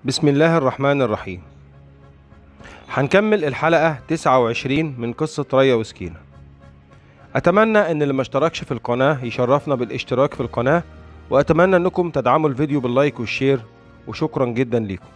بسم الله الرحمن الرحيم هنكمل الحلقة 29 من قصة ريا وسكينة أتمنى إن اللي ما اشتركش في القناة يشرفنا بالاشتراك في القناة وأتمنى إنكم تدعموا الفيديو باللايك والشير وشكرا جدا ليكم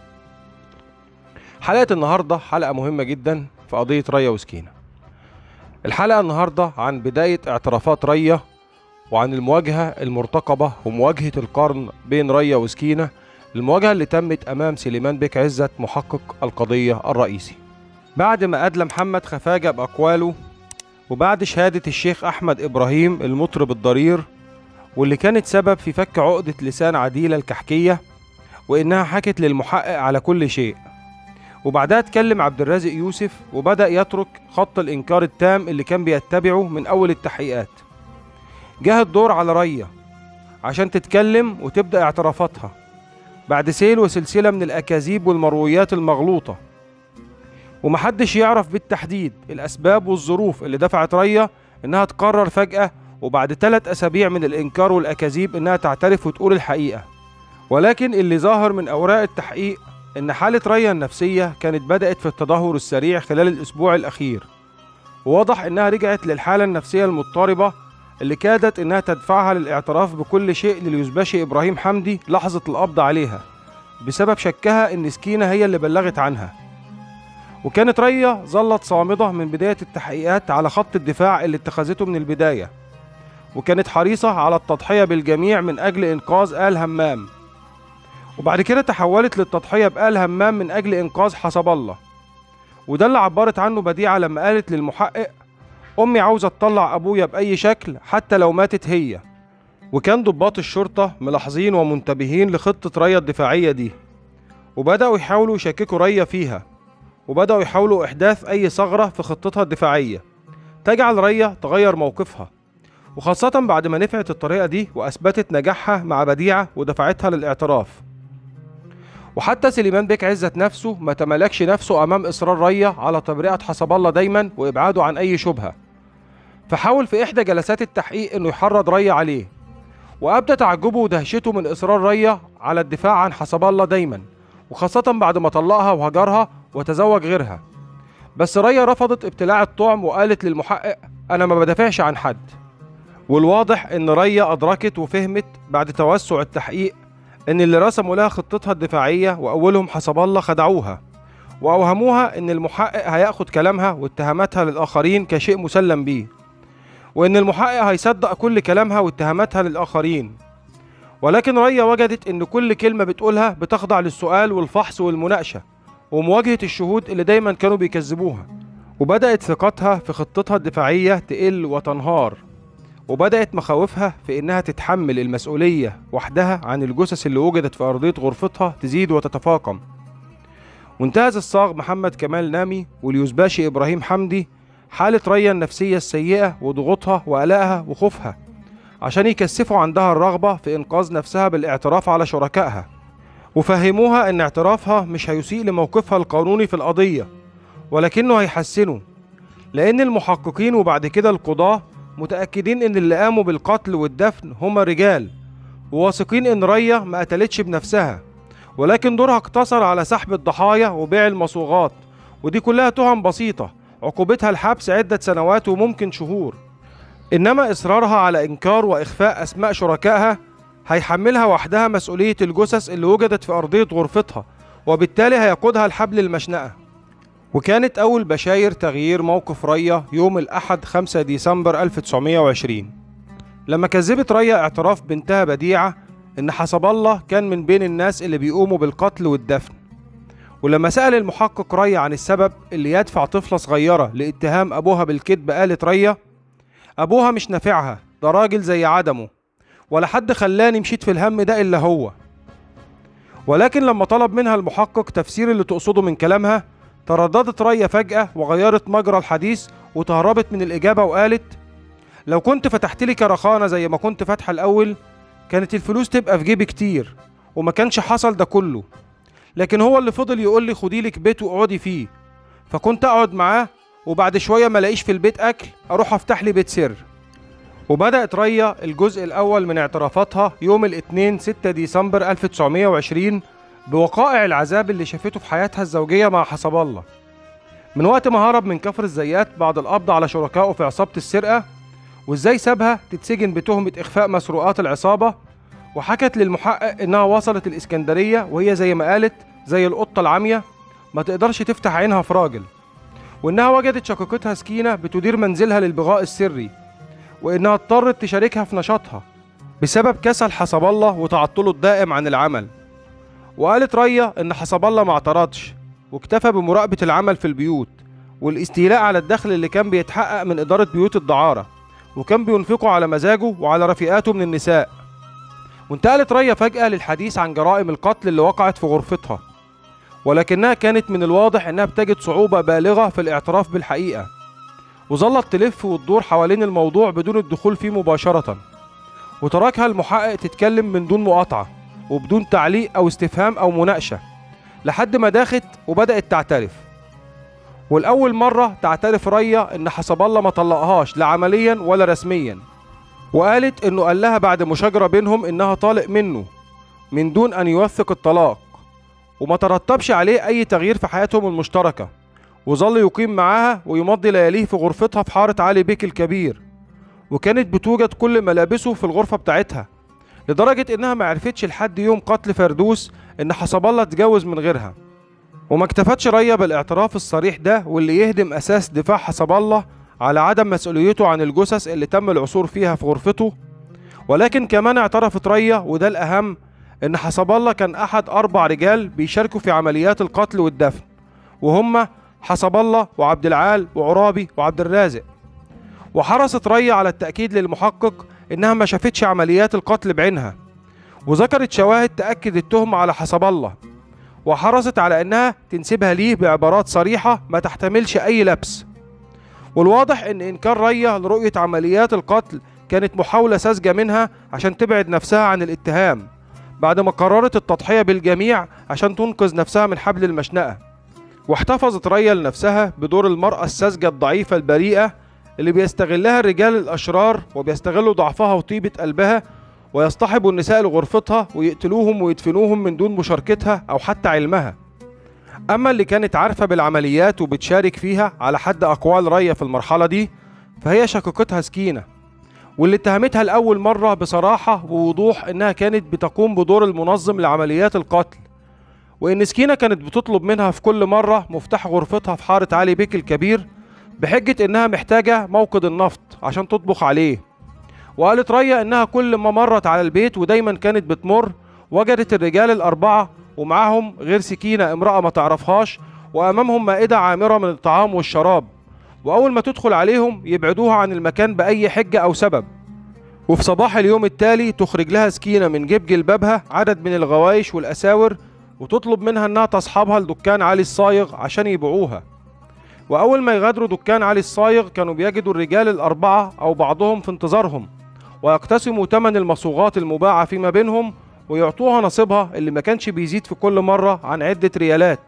حلقة النهاردة حلقة مهمة جدا في قضية ريا وسكينة الحلقة النهاردة عن بداية اعترافات ريا وعن المواجهة المرتقبة ومواجهة القرن بين ريا وسكينة المواجهة اللي تمت أمام سليمان بيك عزت محقق القضية الرئيسي بعد ما أدلى محمد خفاجة بأقواله وبعد شهادة الشيخ أحمد إبراهيم المطرب الضرير واللي كانت سبب في فك عقدة لسان عديلة الكحكية وإنها حكت للمحقق على كل شيء وبعدها اتكلم عبد الرازق يوسف وبدأ يترك خط الإنكار التام اللي كان بيتبعه من أول التحقيقات جه الدور على ريا عشان تتكلم وتبدأ اعترافاتها بعد سيل وسلسلة من الأكاذيب والمرويات المغلوطة ومحدش يعرف بالتحديد الأسباب والظروف اللي دفعت ريا إنها تقرر فجأة وبعد ثلاث أسابيع من الإنكار والأكاذيب إنها تعترف وتقول الحقيقة ولكن اللي ظاهر من أوراق التحقيق إن حالة ريا النفسية كانت بدأت في التدهور السريع خلال الأسبوع الأخير وواضح إنها رجعت للحالة النفسية المضطربة اللي كادت إنها تدفعها للاعتراف بكل شيء لليوزباشي إبراهيم حمدي لحظة القبض عليها بسبب شكها إن سكينة هي اللي بلغت عنها وكانت ريا ظلت صامدة من بداية التحقيقات على خط الدفاع اللي اتخذته من البداية وكانت حريصة على التضحية بالجميع من أجل إنقاذ آل همام وبعد كده تحولت للتضحية بآل همام من أجل إنقاذ حسب الله وده اللي عبرت عنه بديعة لما قالت للمحقق أمي عاوزة تطلع أبويا بأي شكل حتى لو ماتت هي وكان ضباط الشرطة ملاحظين ومنتبهين لخطة ريا الدفاعية دي وبدأوا يحاولوا يشككوا ريا فيها وبدأوا يحاولوا إحداث أي ثغرة في خطتها الدفاعية تجعل ريا تغير موقفها وخاصة بعد ما نفعت الطريقة دي وأثبتت نجاحها مع بديعة ودفعتها للاعتراف وحتى سليمان بيك عزت نفسه ما تملكش نفسه أمام إصرار ريا على تبرئة حسب الله دايما وإبعاده عن أي شبهة فحاول في إحدى جلسات التحقيق إنه يحرض ريا عليه وأبدى تعجبه ودهشته من إصرار ريا على الدفاع عن حسب الله دايما وخاصة بعد ما طلقها وهجرها وتزوج غيرها بس ريا رفضت ابتلاع الطعم وقالت للمحقق أنا ما بدافعش عن حد والواضح إن ريا أدركت وفهمت بعد توسع التحقيق إن اللي رسموا لها خطتها الدفاعية وأولهم حسب الله خدعوها وأوهموها إن المحقق هياخد كلامها واتهاماتها للآخرين كشيء مسلم بيه وإن المحقق هيصدق كل كلامها واتهاماتها للآخرين ولكن ريا وجدت إن كل كلمة بتقولها بتخضع للسؤال والفحص والمناقشة ومواجهة الشهود اللي دايما كانوا بيكذبوها وبدأت ثقتها في خطتها الدفاعية تقل وتنهار وبدأت مخاوفها في إنها تتحمل المسؤولية وحدها عن الجثث اللي وجدت في أرضية غرفتها تزيد وتتفاقم وانتهز الصاغ محمد كمال نامي واليوزباشي إبراهيم حمدي حالة ريا النفسية السيئة وضغوطها وقلقها وخوفها عشان يكثفوا عندها الرغبة في إنقاذ نفسها بالاعتراف على شركائها وفهموها إن اعترافها مش هيسيء لموقفها القانوني في القضية ولكنه هيحسنه لأن المحققين وبعد كده القضاة متأكدين إن اللي قاموا بالقتل والدفن هما رجال وواثقين إن ريا ما قتلتش بنفسها ولكن دورها اقتصر على سحب الضحايا وبيع المصوغات ودي كلها تهم بسيطة عقوبتها الحبس عدة سنوات وممكن شهور إنما إصرارها على إنكار وإخفاء أسماء شركائها هيحملها وحدها مسؤولية الجثث اللي وجدت في أرضية غرفتها وبالتالي هيقودها الحبل المشنقة وكانت أول بشاير تغيير موقف ريا يوم الأحد 5 ديسمبر 1920 لما كذبت ريا اعتراف بنتها بديعة إن حسب الله كان من بين الناس اللي بيقوموا بالقتل والدفن ولما سأل المحقق ريا عن السبب اللي يدفع طفلة صغيرة لاتهام أبوها بالكذب قالت ريا أبوها مش نافعها ده راجل زي عدمه ولا حد خلاني مشيت في الهم ده إلا هو ولكن لما طلب منها المحقق تفسير اللي تقصده من كلامها ترددت ريا فجأة وغيرت مجرى الحديث وتهربت من الإجابة وقالت لو كنت فتحت لي كرخانة زي ما كنت فاتحة الأول كانت الفلوس تبقى في جيبي كتير وما كانش حصل ده كله لكن هو اللي فضل يقول لي خدي لك بيت واقعدي فيه فكنت اقعد معاه وبعد شويه ما الاقيش في البيت اكل اروح افتح لي بيت سر وبدأت ريا الجزء الأول من اعترافاتها يوم الاثنين 6 ديسمبر 1920 بوقائع العذاب اللي شافته في حياتها الزوجية مع حسب الله من وقت ما هرب من كفر الزيات بعد القبض على شركائه في عصابة السرقة وازاي سابها تتسجن بتهمة إخفاء مسروقات العصابة وحكت للمحقق إنها وصلت الإسكندرية وهي زي ما قالت زي القطة العامية ما تقدرش تفتح عينها في راجل وإنها وجدت شقيقتها سكينة بتدير منزلها للبغاء السري وإنها اضطرت تشاركها في نشاطها بسبب كسل حسب الله وتعطله الدائم عن العمل وقالت ريا إن حسب الله ما اعترضش واكتفى بمراقبة العمل في البيوت والاستيلاء على الدخل اللي كان بيتحقق من إدارة بيوت الدعارة وكان بينفقه على مزاجه وعلى رفيقاته من النساء وانتقلت ريا فجأة للحديث عن جرائم القتل اللي وقعت في غرفتها ولكنها كانت من الواضح انها بتجد صعوبة بالغة في الاعتراف بالحقيقة وظلت تلف وتدور حوالين الموضوع بدون الدخول فيه مباشرة وتركها المحقق تتكلم من دون مقاطعة وبدون تعليق أو استفهام أو مناقشة لحد ما داخت وبدأت تعترف والأول مرة تعترف ريا إن حسب الله ما طلقهاش لا عمليا ولا رسميا وقالت إنه قال لها بعد مشاجرة بينهم إنها طالق منه من دون أن يوثق الطلاق وما ترتبش عليه أي تغيير في حياتهم المشتركة وظل يقيم معاها ويمضي لياليه في غرفتها في حارة علي بيك الكبير وكانت بتوجد كل ملابسه في الغرفة بتاعتها لدرجة إنها ما عرفتش لحد يوم قتل فردوس إن حسب الله اتجوز من غيرها وما اكتفتش ريا بالاعتراف الصريح ده واللي يهدم أساس دفاع حسب الله على عدم مسؤوليته عن الجثث اللي تم العثور فيها في غرفته ولكن كمان اعترفت ريا وده الأهم إن حسب الله كان أحد أربع رجال بيشاركوا في عمليات القتل والدفن وهم حسب الله وعبد العال وعرابي وعبد الرازق وحرصت ريا على التأكيد للمحقق إنها ما شافتش عمليات القتل بعينها وذكرت شواهد تأكد التهمة على حسب الله وحرصت على إنها تنسبها ليه بعبارات صريحة ما تحتملش أي لبس والواضح إن إنكار ريا لرؤية عمليات القتل كانت محاولة ساذجة منها عشان تبعد نفسها عن الاتهام بعد ما قررت التضحية بالجميع عشان تنقذ نفسها من حبل المشنقة واحتفظت ريا لنفسها بدور المرأة الساذجة الضعيفة البريئة اللي بيستغلها الرجال الأشرار وبيستغلوا ضعفها وطيبة قلبها ويصطحبوا النساء لغرفتها ويقتلوهم ويدفنوهم من دون مشاركتها أو حتى علمها أما اللي كانت عارفة بالعمليات وبتشارك فيها على حد أقوال ريا في المرحلة دي فهي شقيقتها سكينة واللي اتهمتها لأول مرة بصراحة ووضوح إنها كانت بتقوم بدور المنظم لعمليات القتل وإن سكينة كانت بتطلب منها في كل مرة مفتاح غرفتها في حارة علي بيك الكبير بحجة إنها محتاجة موقد النفط عشان تطبخ عليه وقالت ريا إنها كل ما مرت على البيت ودايما كانت بتمر وجدت الرجال الأربعة ومعاهم غير سكينة امرأة ما تعرفهاش وأمامهم مائدة عامرة من الطعام والشراب وأول ما تدخل عليهم يبعدوها عن المكان بأي حجة أو سبب وفي صباح اليوم التالي تخرج لها سكينة من جيب جلبابها عدد من الغوايش والأساور وتطلب منها إنها تصحبها لدكان علي الصايغ عشان يبيعوها وأول ما يغادروا دكان علي الصايغ كانوا بيجدوا الرجال الأربعة أو بعضهم في انتظارهم ويقتسموا ثمن المصوغات المباعة فيما بينهم ويعطوها نصيبها اللي ما كانش بيزيد في كل مرة عن عدة ريالات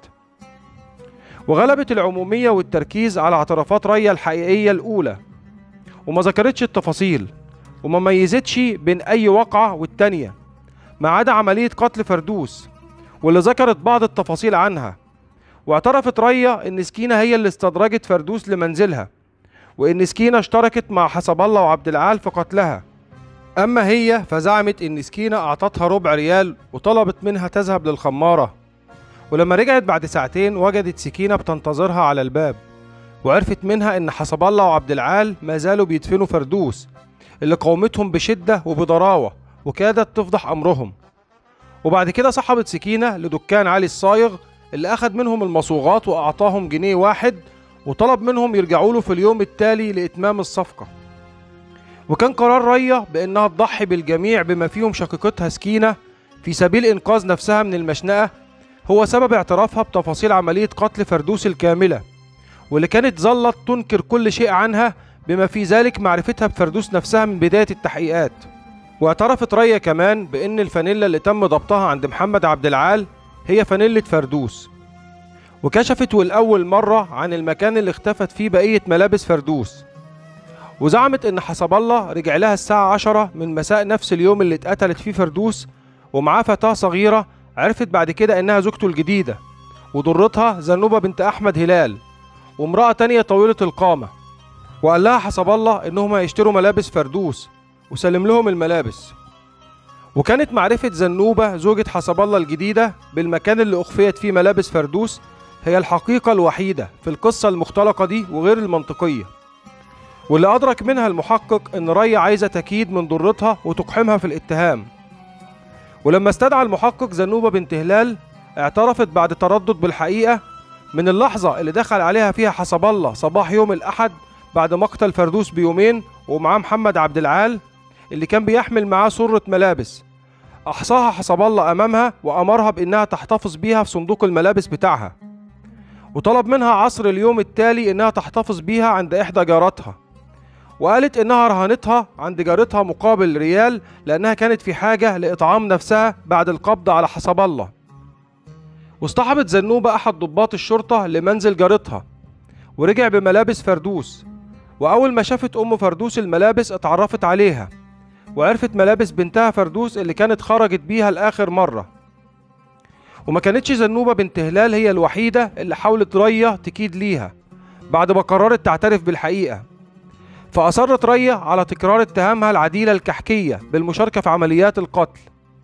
وغلبت العمومية والتركيز على اعترافات ريا الحقيقية الأولى وما ذكرتش التفاصيل وما ميزتش بين أي وقعة والتانية ما عدا عملية قتل فردوس واللي ذكرت بعض التفاصيل عنها واعترفت ريا إن سكينة هي اللي استدرجت فردوس لمنزلها وإن سكينة اشتركت مع حسب الله وعبد العال في قتلها أما هي فزعمت إن سكينة أعطتها ربع ريال وطلبت منها تذهب للخمارة ولما رجعت بعد ساعتين وجدت سكينة بتنتظرها على الباب وعرفت منها إن حسب الله وعبد العال ما زالوا بيدفنوا فردوس اللي قاومتهم بشدة وبضراوة وكادت تفضح أمرهم وبعد كده صحبت سكينة لدكان علي الصايغ اللي أخد منهم المصوغات وأعطاهم جنيه واحد وطلب منهم يرجعوا له في اليوم التالي لإتمام الصفقة وكان قرار ريا بأنها تضحي بالجميع بما فيهم شقيقتها سكينة في سبيل إنقاذ نفسها من المشنقة هو سبب اعترافها بتفاصيل عملية قتل فردوس الكاملة واللي كانت ظلت تنكر كل شيء عنها بما في ذلك معرفتها بفردوس نفسها من بداية التحقيقات واعترفت ريا كمان بأن الفانيلا اللي تم ضبطها عند محمد عبد العال هي فانيلة فردوس وكشفت والأول مرة عن المكان اللي اختفت فيه بقية ملابس فردوس وزعمت إن حسب الله رجع لها الساعة عشرة من مساء نفس اليوم اللي اتقتلت فيه فردوس ومعاه فتاة صغيرة عرفت بعد كده إنها زوجته الجديدة وضرتها زنوبة بنت أحمد هلال وامرأة تانية طويلة القامة وقال لها حسب الله إنهم هيشتروا ملابس فردوس وسلم لهم الملابس وكانت معرفة زنوبة زوجة حسب الله الجديدة بالمكان اللي أخفيت فيه ملابس فردوس هي الحقيقة الوحيدة في القصة المختلقة دي وغير المنطقية واللي أدرك منها المحقق إن ريا عايزة تكيد من ضرتها وتقحمها في الاتهام ولما استدعى المحقق زنوبة بنت هلال اعترفت بعد تردد بالحقيقة من اللحظة اللي دخل عليها فيها حسب الله صباح يوم الأحد بعد مقتل فردوس بيومين ومعاه محمد عبد العال اللي كان بيحمل معاه سرة ملابس أحصاها حسب الله أمامها وأمرها بإنها تحتفظ بيها في صندوق الملابس بتاعها وطلب منها عصر اليوم التالي إنها تحتفظ بيها عند إحدى جاراتها وقالت إنها رهنتها عند جارتها مقابل ريال لأنها كانت في حاجة لإطعام نفسها بعد القبض على حسب الله واصطحبت زنوبة أحد ضباط الشرطة لمنزل جارتها ورجع بملابس فردوس وأول ما شافت أم فردوس الملابس اتعرفت عليها وعرفت ملابس بنتها فردوس اللي كانت خرجت بيها لآخر مرة وما كانتش زنوبة بنت هلال هي الوحيدة اللي حاولت ريا تكيد ليها بعد ما قررت تعترف بالحقيقة فأصرت ريا على تكرار اتهامها العديلة الكحكية بالمشاركة في عمليات القتل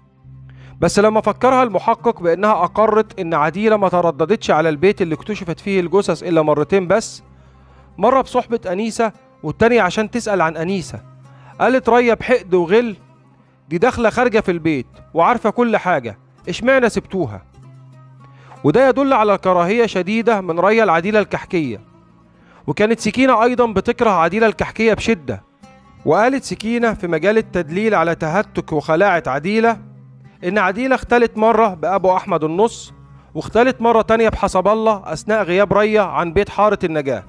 بس لما فكرها المحقق بأنها أقرت إن عديلة ما ترددتش على البيت اللي اكتشفت فيه الجثث إلا مرتين بس مرة بصحبة أنيسة والتانية عشان تسأل عن أنيسة قالت ريا بحقد وغل دي داخلة خارجة في البيت وعارفة كل حاجة اشمعنى سبتوها وده يدل على كراهية شديدة من ريا العديلة الكحكية وكانت سكينة أيضا بتكره عديلة الكحكية بشدة وقالت سكينة في مجال التدليل على تهتك وخلاعة عديلة إن عديلة اختلت مرة بأبو أحمد النص واختلت مرة تانية بحسب الله أثناء غياب ريا عن بيت حارة النجاة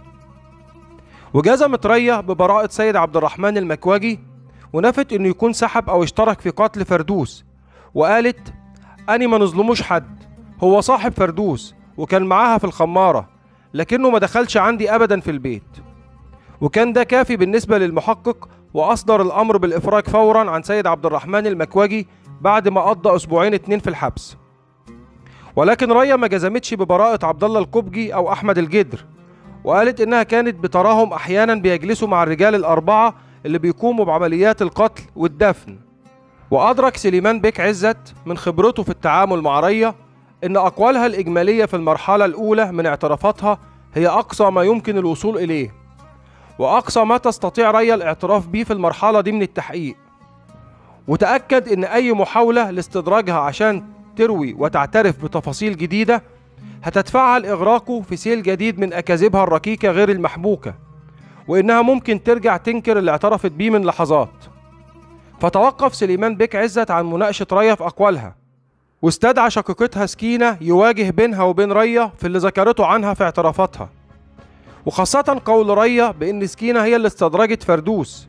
وجزمت ريا ببراءة سيد عبد الرحمن المكواجي ونفت إنه يكون سحب أو اشترك في قتل فردوس وقالت أني ما نظلموش حد هو صاحب فردوس وكان معاها في الخمارة لكنه ما دخلش عندي أبدا في البيت وكان ده كافي بالنسبة للمحقق وأصدر الأمر بالإفراج فورا عن سيد عبد الرحمن المكواجي بعد ما قضى أسبوعين اتنين في الحبس ولكن ريا ما جزمتش ببراءة عبد الله القبجي أو أحمد الجدر وقالت إنها كانت بتراهم أحيانا بيجلسوا مع الرجال الأربعة اللي بيقوموا بعمليات القتل والدفن وأدرك سليمان بيك عزت من خبرته في التعامل مع ريا إن أقوالها الإجمالية في المرحلة الأولى من اعترافاتها هي أقصى ما يمكن الوصول إليه وأقصى ما تستطيع ريا الاعتراف به في المرحلة دي من التحقيق وتأكد إن أي محاولة لاستدراجها عشان تروي وتعترف بتفاصيل جديدة هتدفعها لإغراقه في سيل جديد من أكاذيبها الركيكة غير المحبوكة وإنها ممكن ترجع تنكر اللي اعترفت بيه من لحظات فتوقف سليمان بيك عزت عن مناقشة ريا في أقوالها واستدعى شقيقتها سكينة يواجه بينها وبين ريا في اللي ذكرته عنها في اعترافاتها وخاصة قول ريا بإن سكينة هي اللي استدرجت فردوس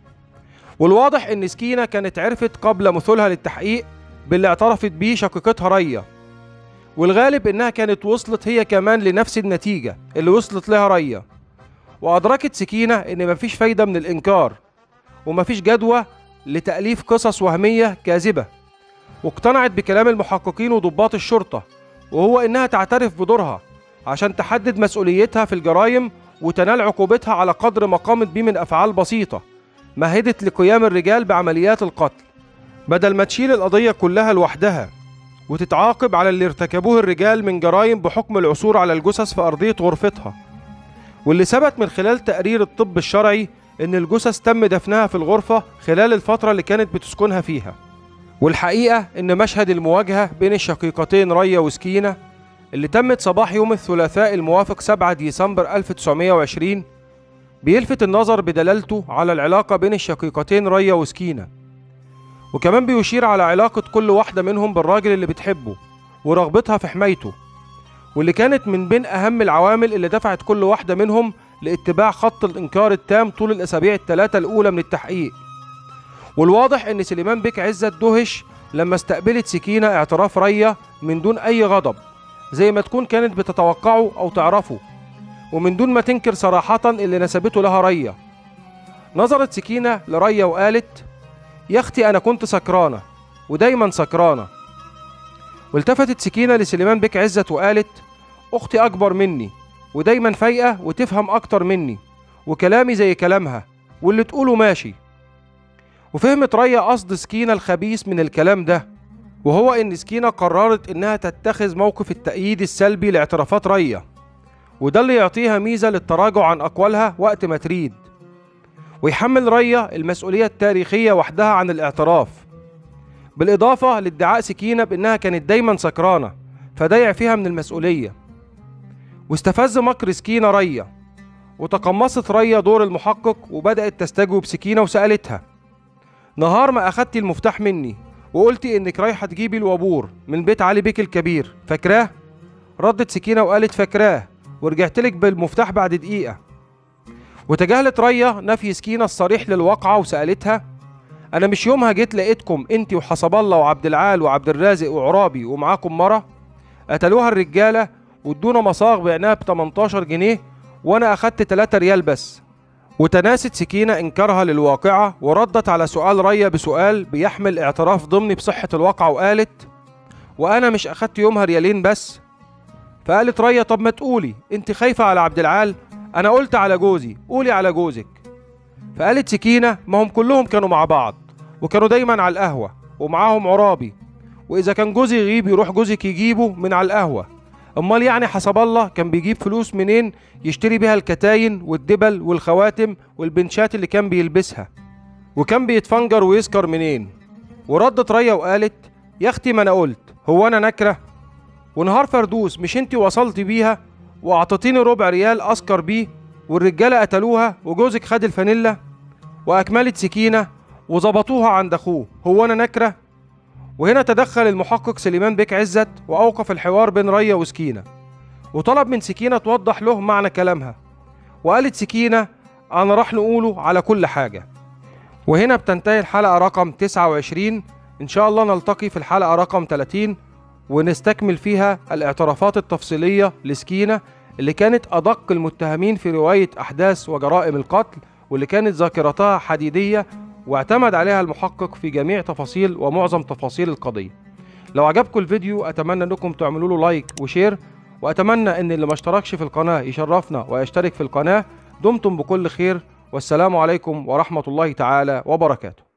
والواضح إن سكينة كانت عرفت قبل مثولها للتحقيق باللي اعترفت بيه شقيقتها ريا والغالب إنها كانت وصلت هي كمان لنفس النتيجة اللي وصلت لها ريا وأدركت سكينة إن مفيش فايدة من الإنكار ومفيش جدوى لتأليف قصص وهمية كاذبة واقتنعت بكلام المحققين وضباط الشرطة وهو إنها تعترف بدورها عشان تحدد مسؤوليتها في الجرائم وتنال عقوبتها على قدر ما قامت بيه من أفعال بسيطة مهدت لقيام الرجال بعمليات القتل بدل ما تشيل القضية كلها لوحدها وتتعاقب على اللي ارتكبوه الرجال من جرائم بحكم العثور على الجثث في أرضية غرفتها واللي ثبت من خلال تقرير الطب الشرعي إن الجثث تم دفنها في الغرفة خلال الفترة اللي كانت بتسكنها فيها والحقيقة إن مشهد المواجهة بين الشقيقتين ريا وسكينة اللي تمت صباح يوم الثلاثاء الموافق 7 ديسمبر 1920 بيلفت النظر بدلالته على العلاقة بين الشقيقتين ريا وسكينة وكمان بيشير على علاقة كل واحدة منهم بالراجل اللي بتحبه ورغبتها في حمايته واللي كانت من بين أهم العوامل اللي دفعت كل واحدة منهم لاتباع خط الإنكار التام طول الأسابيع الثلاثة الأولى من التحقيق والواضح إن سليمان بيك عزت دهش لما استقبلت سكينة اعتراف ريا من دون أي غضب زي ما تكون كانت بتتوقعه أو تعرفه ومن دون ما تنكر صراحة اللي نسبته لها ريا نظرت سكينة لريا وقالت يا أختي أنا كنت سكرانة ودايما سكرانة والتفتت سكينة لسليمان بك عزت وقالت أختي أكبر مني ودايما فايقة وتفهم أكتر مني وكلامي زي كلامها واللي تقوله ماشي وفهمت ريا قصد سكينة الخبيث من الكلام ده وهو إن سكينة قررت إنها تتخذ موقف التأييد السلبي لاعترافات ريا وده اللي يعطيها ميزة للتراجع عن أقوالها وقت ما تريد ويحمل ريا المسؤولية التاريخية وحدها عن الاعتراف بالإضافة لادعاء سكينة بإنها كانت دايما سكرانة فده يعفيها من المسؤولية واستفز مكر سكينة ريا وتقمصت ريا دور المحقق وبدأت تستجوب سكينة وسألتها نهار ما أخدتي المفتاح مني وقلتي إنك رايحة تجيبي الوابور من بيت علي بيك الكبير فاكراه؟ ردت سكينة وقالت فاكراه ورجعت لك بالمفتاح بعد دقيقة وتجاهلت ريا نفي سكينة الصريح للواقعة وسألتها أنا مش يومها جيت لقيتكم أنت وحسب الله وعبد العال وعبد الرازق وعرابي ومعاكم مرة قتلوها الرجالة وادونا مصاغ بعناها ب 18 جنيه وأنا أخدت 3 ريال بس وتناست سكينة إنكارها للواقعة وردت على سؤال ريا بسؤال بيحمل اعتراف ضمني بصحة الواقعة وقالت وأنا مش أخدت يومها ريالين بس فقالت ريا طب ما تقولي انت خايفة على عبد العال انا قلت على جوزي قولي على جوزك فقالت سكينة ما هم كلهم كانوا مع بعض وكانوا دايما على القهوة ومعاهم عرابي وإذا كان جوزي يغيب يروح جوزك يجيبه من على القهوة أمال يعني حسب الله كان بيجيب فلوس منين يشتري بيها الكتاين والدبل والخواتم والبنشات اللي كان بيلبسها وكان بيتفنجر ويسكر منين وردت ريا وقالت يا اختي ما انا قلت هو انا نكره ونهار فردوس مش انت وصلت بيها واعطيتيني ربع ريال اسكر بيه والرجاله قتلوها وجوزك خد الفانيلا واكملت سكينه وظبطوها عند اخوه هو انا نكره وهنا تدخل المحقق سليمان بيك عزت واوقف الحوار بين ريا وسكينه وطلب من سكينه توضح له معنى كلامها وقالت سكينه انا راح نقوله على كل حاجه وهنا بتنتهي الحلقه رقم 29 ان شاء الله نلتقي في الحلقه رقم 30 ونستكمل فيها الاعترافات التفصيلية لسكينة اللي كانت أدق المتهمين في رواية أحداث وجرائم القتل واللي كانت ذاكرتها حديدية واعتمد عليها المحقق في جميع تفاصيل ومعظم تفاصيل القضية لو عجبكم الفيديو أتمنى أنكم تعملوا له لايك وشير وأتمنى أن اللي ما اشتركش في القناة يشرفنا ويشترك في القناة دمتم بكل خير والسلام عليكم ورحمة الله تعالى وبركاته